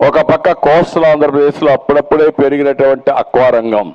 ఒక పక్క కోస్టల్ ఆంధ్రప్రదేశ్లో అప్పుడప్పుడే పెరిగినటువంటి అక్వా రంగం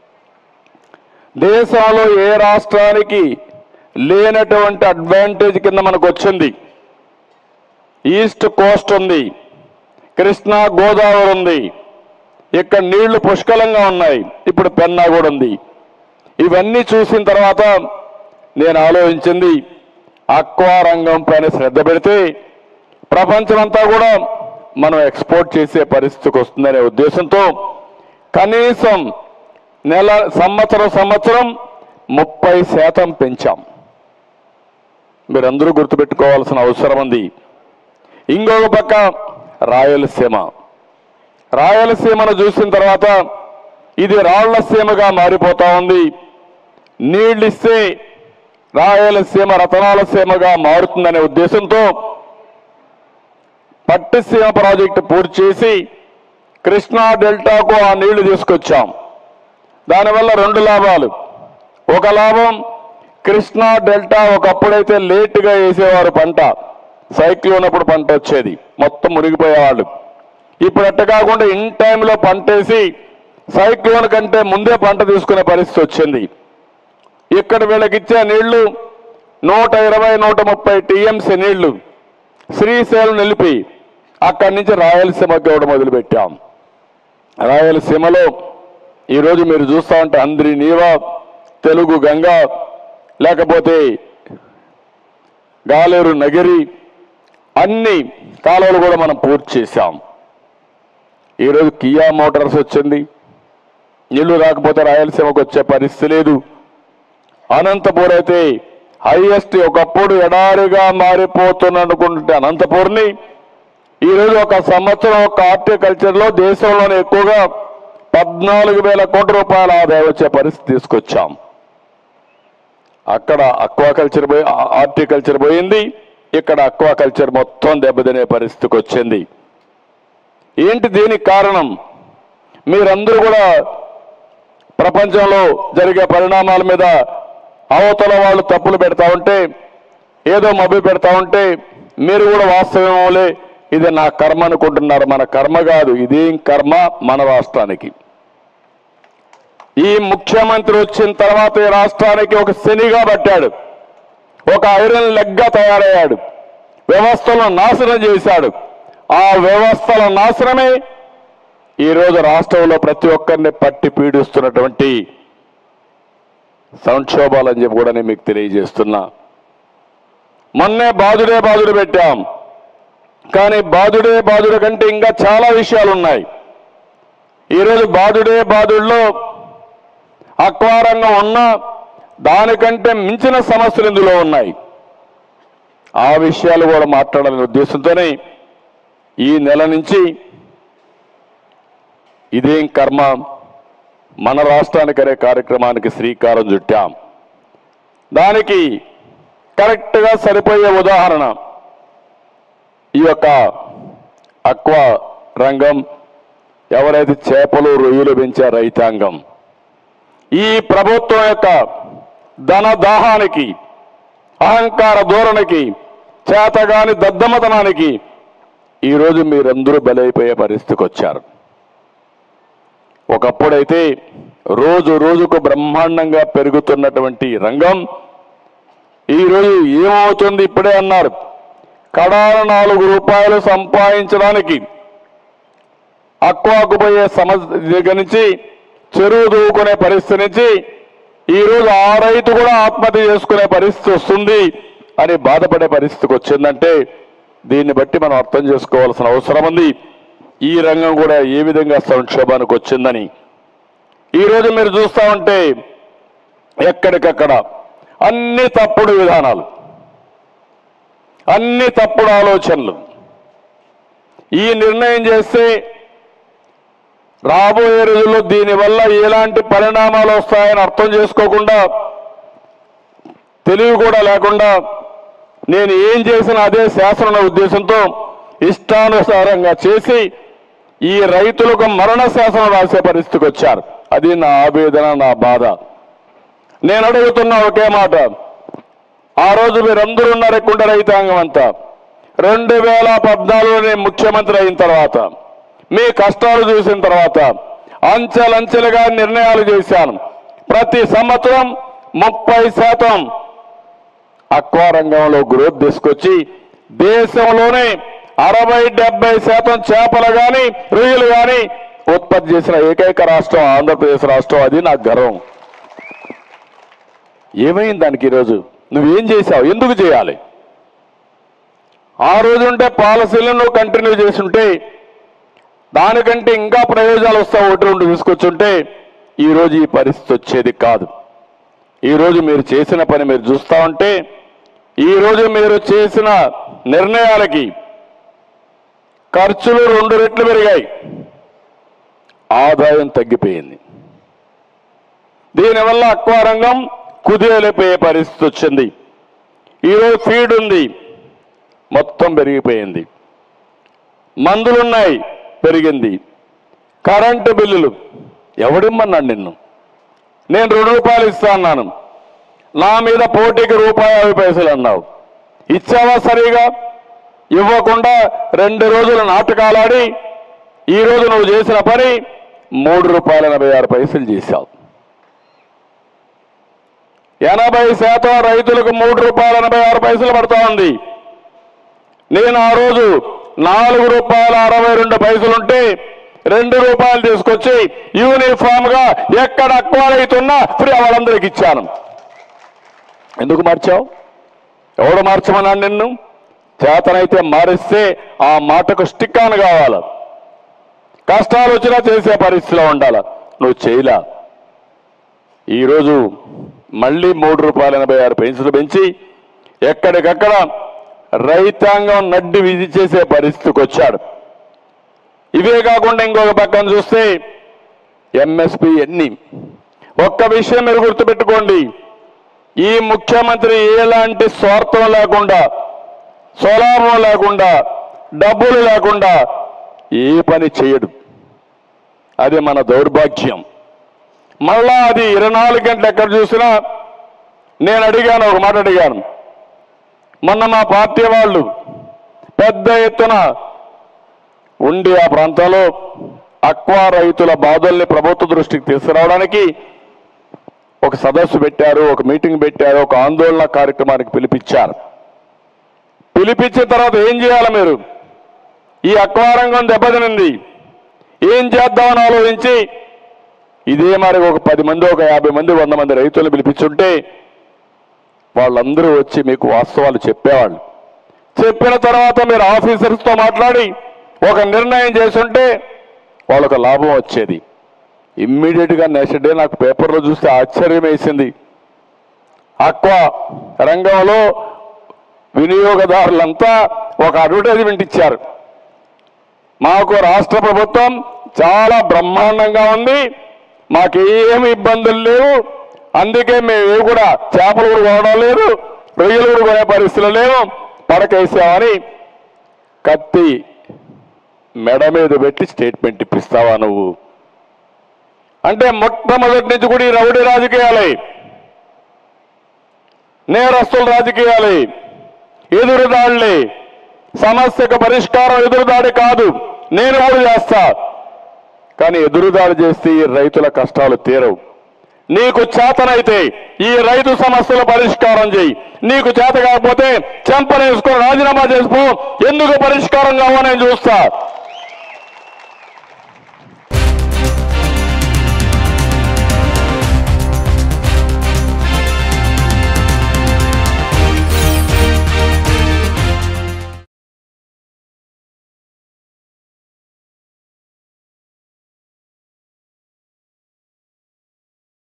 దేశంలో ఏ రాష్ట్రానికి లేనటువంటి అడ్వాంటేజ్ కింద మనకు వచ్చింది ఈస్ట్ కోస్ట్ ఉంది కృష్ణా గోదావరి ఉంది ఇక్కడ నీళ్లు పుష్కలంగా ఉన్నాయి ఇప్పుడు పెన్నా కూడా ఉంది ఇవన్నీ చూసిన తర్వాత నేను ఆలోచించింది అక్వా రంగం పైన శ్రద్ధ పెడితే ప్రపంచమంతా కూడా మనం ఎక్స్పోర్ట్ చేసే పరిస్థితికి వస్తుందనే ఉద్దేశంతో కనీసం నెల సంవత్సరం సంవత్సరం ముప్పై శాతం పెంచాం మీరందరూ గుర్తుపెట్టుకోవాల్సిన అవసరం ఉంది ఇంకొక పక్క రాయలసీమ రాయలసీమను చూసిన తర్వాత ఇది రాళ్లసీమగా మారిపోతా ఉంది నీళ్ళిస్తే రాయలసీమ రతనాల సీమగా మారుతుందనే ఉద్దేశంతో పట్టిసీమ ప్రాజెక్టు పూర్తి చేసి కృష్ణా డెల్టాకు ఆ నీళ్లు తీసుకొచ్చాం దానివల్ల రెండు లాభాలు ఒక లాభం కృష్ణా డెల్టా ఒకప్పుడైతే లేటుగా వేసేవారు పంట సైక్లోన్ అప్పుడు పంట వచ్చేది మొత్తం మునిగిపోయేవాళ్ళు ఇప్పుడు అట్ట కాకుండా ఇన్ టైంలో పంట వేసి సైక్లోన్ కంటే ముందే పంట తీసుకునే పరిస్థితి వచ్చింది ఇక్కడ వీళ్ళకి ఇచ్చే నీళ్లు నూట ఇరవై నూట ముప్పై టీఎంసీ నీళ్లు శ్రీశైలం నిలిపి అక్కడి నుంచి రాయలసీమకి ఇవ్వడం మొదలుపెట్టాం రాయలసీమలో ఈరోజు మీరు చూస్తా ఉంటే అంద్రి నీవా తెలుగు గంగ లేకపోతే గాలేరు నగిరి అన్ని కాలువలు కూడా మనం పూర్తి చేశాం ఈరోజు కియా మోటార్స్ వచ్చింది నీళ్లు రాకపోతే రాయలసీమకు వచ్చే పరిస్థితి లేదు అనంతపూర్ అయితే హైయెస్ట్ ఒకప్పుడు ఎడారిగా మారిపోతుంది అనుకుంటే అనంతపూర్ని ఈరోజు ఒక సంవత్సరం ఒక హార్టికల్చర్ లో దేశంలోనే ఎక్కువగా పద్నాలుగు వేల కోట్ల రూపాయల ఆదాయం వచ్చే పరిస్థితి తీసుకొచ్చాం అక్కడ అక్వాకల్చర్ పోయి హార్టికల్చర్ పోయింది ఇక్కడ అక్వాకల్చర్ మొత్తం దెబ్బతినే పరిస్థితికి వచ్చింది ఏంటి దీనికి కారణం మీరందరూ కూడా ప్రపంచంలో జరిగే పరిణామాల మీద అవతల వాళ్ళు తప్పులు పెడతా ఉంటే ఏదో మభ్య పెడతా ఉంటే మీరు కూడా వాస్తవమేమోలే ఇది నా కర్మ అనుకుంటున్నారు మన కర్మ కాదు ఇదేం కర్మ మన రాష్ట్రానికి ఈ ముఖ్యమంత్రి వచ్చిన తర్వాత ఈ రాష్ట్రానికి ఒక శనిగా పట్టాడు ఒక ఐరన్ లెగ్గా తయారయ్యాడు వ్యవస్థలను నాశనం చేశాడు ఆ వ్యవస్థల నాశనమే ఈరోజు రాష్ట్రంలో ప్రతి ఒక్కరిని పట్టి పీడిస్తున్నటువంటి సంక్షోభాలని చెప్పి కూడా నేను మీకు తెలియజేస్తున్నా మొన్నే బాధుడే బాధుడు పెట్టాం కానీ బాధుడే బాధుడు కంటే ఇంకా చాలా విషయాలు ఉన్నాయి ఈరోజు బాధుడే బాధుడిలో అక్వారంగం ఉన్నా దానికంటే మించిన సమస్యలు ఇందులో ఉన్నాయి ఆ విషయాలు కూడా మాట్లాడాలనే ఉద్దేశంతోనే ఈ నెల నుంచి ఇదేం కర్మ మన రాష్ట్రానికి అనే కార్యక్రమానికి శ్రీకారం చుట్టాం దానికి కరెక్ట్గా సరిపోయే ఉదాహరణ ఈ యొక్క అక్వా రంగం ఎవరైతే చేపలు రొయ్యలు పెంచే రైతాంగం ఈ ప్రభుత్వం యొక్క ధన దాహానికి అహంకార ధోరణికి చేతగాని దద్దమతనానికి ఈరోజు మీరందరూ బలైపోయే పరిస్థితికి వచ్చారు ఒకప్పుడైతే రోజు రోజుకు బ్రహ్మాండంగా పెరుగుతున్నటువంటి ఈ రంగం ఈరోజు ఏమవుతుంది ఇప్పుడే అన్నారు కడాల నాలుగు రూపాయలు సంపాదించడానికి అక్వాకు పోయే సమస్య దగ్గర నుంచి చెరువు దూకునే పరిస్థితి నుంచి ఈరోజు ఆ రైతు కూడా ఆత్మహత్య చేసుకునే పరిస్థితి వస్తుంది అని బాధపడే పరిస్థితికి వచ్చిందంటే దీన్ని బట్టి మనం అర్థం చేసుకోవాల్సిన అవసరం ఉంది ఈ రంగం కూడా ఏ విధంగా సంక్షోభానికి వచ్చిందని ఈరోజు మీరు చూస్తా ఉంటే ఎక్కడికక్కడ అన్ని తప్పుడు విధానాలు అన్ని తప్పుడు ఆలోచనలు ఈ నిర్ణయం చేస్తే రాబోయే రోజుల్లో దీనివల్ల ఎలాంటి పరిణామాలు వస్తాయని అర్థం చేసుకోకుండా తెలివి కూడా లేకుండా నేను ఏం చేసిన అదే శాసన ఉద్దేశంతో ఇష్టానుసారంగా చేసి ఈ రైతులకు మరణ శాసనం రాసే పరిస్థితికి వచ్చారు అది నా ఆవేదన నా బాధ నేను అడుగుతున్న ఒకే మాట ఆ రోజు మీరందరూ ఉన్నారు ఎక్కుండ రైతాంగం అంతా రెండు వేల పద్నాలుగులో నేను ముఖ్యమంత్రి అయిన తర్వాత మీ కష్టాలు చూసిన తర్వాత అంచెలంచెలుగా నిర్ణయాలు చేశాను ప్రతి సంవత్సరం ముప్పై శాతం అక్వా రంగంలో గ్రోత్ తీసుకొచ్చి దేశంలోనే అరవై డెబ్బై శాతం చేపలు కానీ రొయ్యలు కానీ ఉత్పత్తి చేసిన ఏకైక రాష్ట్రం ఆంధ్రప్రదేశ్ రాష్ట్రం అది నాకు గర్వం ఏమైంది దానికి ఈరోజు నువ్వేం చేశావు ఎందుకు చేయాలి ఆ రోజు ఉంటే పాలసీలను నువ్వు కంటిన్యూ చేస్తుంటే దానికంటే ఇంకా ప్రయోజనాలు వస్తావు ఒకటి రెండు తీసుకొచ్చుంటే ఈరోజు ఈ పరిస్థితి వచ్చేది కాదు ఈరోజు మీరు చేసిన పని మీరు చూస్తా ఉంటే ఈరోజు మీరు చేసిన నిర్ణయాలకి ఖర్చులు రెండు రెట్లు పెరిగాయి ఆదాయం తగ్గిపోయింది దీనివల్ల అక్వా రంగం కుదేలిపోయే పరిస్థితి వచ్చింది ఈరోజు ఫీడ్ ఉంది మొత్తం పెరిగిపోయింది మందులున్నాయి పెరిగింది కరెంటు బిల్లులు ఎవడిమ్మన్నాడు నిన్ను నేను రెండు రూపాయలు ఇస్తా అన్నాను నా మీద పోటీకి రూపాయి యాభై పైసలు అన్నావు ఇచ్చావా సరిగా ఇవ్వకుండా రెండు రోజులు నాటకాలాడి ఈ రోజు నువ్వు చేసిన పని మూడు రూపాయల ఎనభై ఆరు పైసలు చేశావు ఎనభై శాతం రైతులకు మూడు రూపాయల ఎనభై ఆరు పైసలు పడతా ఉంది నేను ఆ రోజు నాలుగు రూపాయల అరవై రెండు పైసలుంటే రెండు రూపాయలు తీసుకొచ్చి యూనిఫామ్ గా ఎక్కడ అక్వాలైతున్నా ఫ్రీ వాళ్ళందరికి ఇచ్చాను ఎందుకు మార్చావు ఎవడు మార్చమన్నాడు నిన్ను చేతనైతే మారిస్తే ఆ మాటకు స్టిక్ ఆన్ కావాలి కష్టాలు వచ్చినా చేసే పరిస్థితిలో ఉండాలి నువ్వు చేయలా ఈరోజు మళ్ళీ మూడు రూపాయల ఎనభై ఆరు పెన్షన్లు పెంచి ఎక్కడికక్కడ రైతాంగం నడ్డి విధి చేసే పరిస్థితికి వచ్చాడు ఇవే కాకుండా ఇంకొక పక్కన చూస్తే ఎంఎస్పి ఎన్ని ఒక్క విషయం మీరు గుర్తుపెట్టుకోండి ఈ ముఖ్యమంత్రి ఎలాంటి స్వార్థం లేకుండా స్వలాభం లేకుండా డబ్బులు లేకుండా ఏ పని చేయడు అది మన దౌర్భాగ్యం మళ్ళా అది ఇరవై నాలుగు గంటలు ఎక్కడ చూసినా నేను అడిగాను ఒక మాట అడిగాను మొన్న మా పార్టీ వాళ్ళు పెద్ద ఎత్తున ఉండి ఆ ప్రాంతంలో అక్వా రైతుల బాధల్ని ప్రభుత్వ దృష్టికి తీసుకురావడానికి ఒక సదస్సు పెట్టారు ఒక మీటింగ్ పెట్టారు ఒక ఆందోళన కార్యక్రమానికి పిలిపించారు పిలిపించిన తర్వాత ఏం చేయాలి మీరు ఈ అక్వా రంగం దెబ్బతినింది ఏం చేద్దామని ఆలోచించి ఇదే మరి ఒక పది మంది ఒక యాభై మంది వంద మంది రైతులను పిలిపించుంటే వాళ్ళందరూ వచ్చి మీకు వాస్తవాలు చెప్పేవాళ్ళు చెప్పిన తర్వాత మీరు ఆఫీసర్స్తో మాట్లాడి ఒక నిర్ణయం చేసుంటే వాళ్ళకు లాభం వచ్చేది ఇమ్మీడియట్ గా నెక్స్ట్ డే నాకు పేపర్లో చూస్తే ఆశ్చర్యం వేసింది అక్వా రంగంలో వినియోగదారులంతా ఒక అడ్వర్టైజ్మెంట్ ఇచ్చారు మాకు రాష్ట్ర ప్రభుత్వం చాలా బ్రహ్మాండంగా ఉంది మాకు ఏమి ఇబ్బందులు లేవు అందుకే మేము ఏవి కూడా చేపలు కూడా కొనడం లేదు రొయ్యలు కూడా కొనే పరిస్థితులు లేవు పడకేసామని కత్తి మెడ మీద పెట్టి స్టేట్మెంట్ ఇప్పిస్తావా నువ్వు అంటే మొట్టమొదటి నుంచి కూడా ఈ రౌడీ రాజకీయాలే నేరస్తుల రాజకీయాలే ఎదురుదాడులే సమస్యకు పరిష్కారం ఎదురుదాడి కాదు నేను కూడా చేస్తా కానీ ఎదురుదాడి చేస్తే ఈ రైతుల కష్టాలు తీరవు నీకు చేతనైతే ఈ రైతు సమస్యల పరిష్కారం చేయి నీకు చేత కాకపోతే చెంపనేసుకొని రాజీనామా చేసుకో ఎందుకు పరిష్కారం కావో నేను చూస్తా